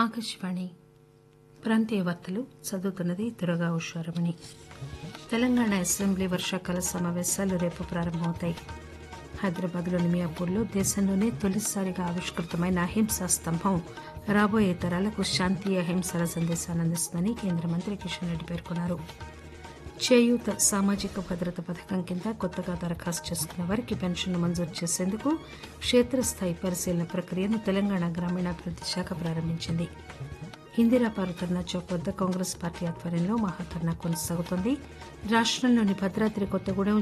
ఆకాశవాణి ప్రాంతీయ వార్తలు చదువుతున్నది దురగా ఉషారమణి తెలంగాణ అసెంబ్లీ వర్షాకాల సమావేశాలు రేపు ప్రారంభమవుతాయి హైదరాబాద్లోని మియాపూర్లో దేశంలోనే తొలిసారిగా ఆవిష్కృతమైన అహింసా స్తంభం రాబోయే తరాలకు శాంతి అహింసల సందేశాన్ని అందిస్తుందని కేంద్ర మంత్రి కిషన్ రెడ్డి పేర్కొన్నారు చేయూత సామాజిక భద్రత పథకం కింద కొత్తగా దరఖాస్తు చేసుకున్న వారికి పెన్షన్ మంజూరు చేసేందుకు క్షేత్రస్థాయి పరిశీలన ప్రక్రియను తెలంగాణ గ్రామీణాభివృద్ది శాఖ ప్రారంభించింది ఇందిరా పార్క్ ధర్నా చౌక్ వద్ద కాంగ్రెస్ పార్టీ ఆధ్వర్యంలో మహాధర్నా కొనసాగుతోంది రాష్టంలోని భద్రాద్రి కొత్తగూడెం